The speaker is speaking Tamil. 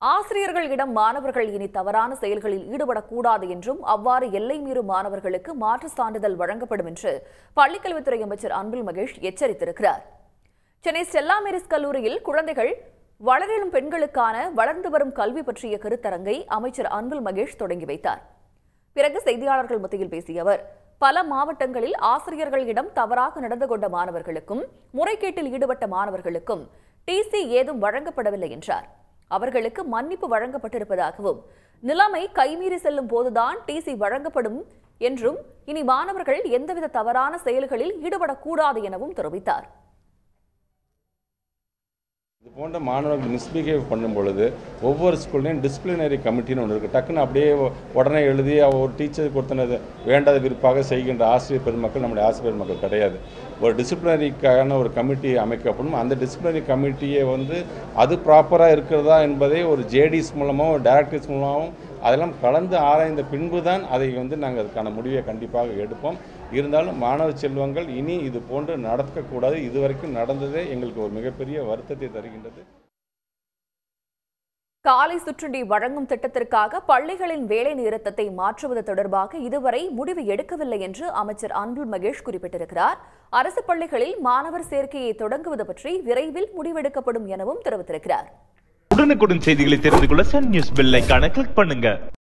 ஆசிரியர்களிடம் மாணவர்கள் இனி தவறான செயல்களில் ஈடுபடக்கூடாது என்றும் அவ்வாறு எல்லை மீறும் மாணவர்களுக்கு மாற்று சான்றிதழ் வழங்கப்படும் என்று பள்ளிக்கல்வித்துறை அமைச்சர் அன்பில் மகேஷ் எச்சரித்திருக்கிறார் சென்னை ஸ்டெல்லா மேரிஸ் கல்லூரியில் குழந்தைகள் வளரிடும் பெண்களுக்கான வளர்ந்து வரும் கல்வி பற்றிய கருத்தரங்கை அமைச்சர் அன்பில் மகேஷ் தொடங்கி வைத்தார் பிறகு செய்தியாளர்கள் மத்தியில் பேசிய அவர் பல மாவட்டங்களில் ஆசிரியர்களிடம் தவறாக நடந்து கொண்ட மாணவர்களுக்கும் முறைகேட்டில் ஈடுபட்ட மாணவர்களுக்கும் டிசி ஏதும் வழங்கப்படவில்லை என்றார் அவர்களுக்கு மன்னிப்பு வழங்கப்பட்டிருப்பதாகவும் நிலைமை கைமீறி செல்லும் போதுதான் டிசி வழங்கப்படும் என்றும் இனி மாணவர்கள் எந்தவித தவறான செயல்களில் ஈடுபடக்கூடாது எனவும் தெரிவித்தார் இது போன்ற மாணவர்கள் மிஸ்பிஹேவ் பண்ணும் பொழுது ஒவ்வொரு ஸ்கூல்லையும் டிசிப்ளினரி கமிட்டின்னு ஒன்று இருக்குது டக்குன்னு அப்படியே உ- உடனே எழுதி அவ ஒரு டீச்சர் கொடுத்தனது வேண்டாத விருப்பாக செய்கின்ற ஆசிரியர் பெருமக்கள் நம்முடைய ஆசிரியர் பெருமக்கள் கிடையாது ஒரு டிசிப்ளினரிக்கான ஒரு கமிட்டி அமைக்கப்படும் அந்த டிசிப்ளினரி கமிட்டியை வந்து அது ப்ராப்பராக இருக்கிறதா என்பதை ஒரு ஜேடிஸ் மூலமாகவும் ஒரு டைரக்டர்ஸ் மூலமாகவும் அதெல்லாம் கலந்து ஆராய்ந்த பின்பு தான் அதை வந்து நாங்கள் அதுக்கான முடிவை கண்டிப்பாக எடுப்போம் இருந்தாலும் மாணவ செல்வங்கள் இனி இது போன்று நடக்கக்கூடாது இதுவரைக்கும் நடந்ததே எங்களுக்கு ஒரு மிகப்பெரிய வருத்தத்தை தருகின்றது காலை சுற்றுண்டி வழங்கும் திட்டத்திற்காக பள்ளிகளின் வேலை நிறுத்தத்தை மாற்றுவது தொடர்பாக இதுவரை முடிவு எடுக்கவில்லை என்று அமைச்சர் அன்பில் மகேஷ் குறிப்பிட்டிருக்கிறார் அரசு பள்ளிகளில் மாணவர் சேர்க்கையை தொடங்குவது பற்றி விரைவில் முடிவெடுக்கப்படும் எனவும் தெரிவித்திருக்கிறார் உடனுக்குடன் செய்திகளை தெரிந்து கொள்ள சன் நியூஸ் பெல் ஐகானை கிளிக் பண்ணுங்க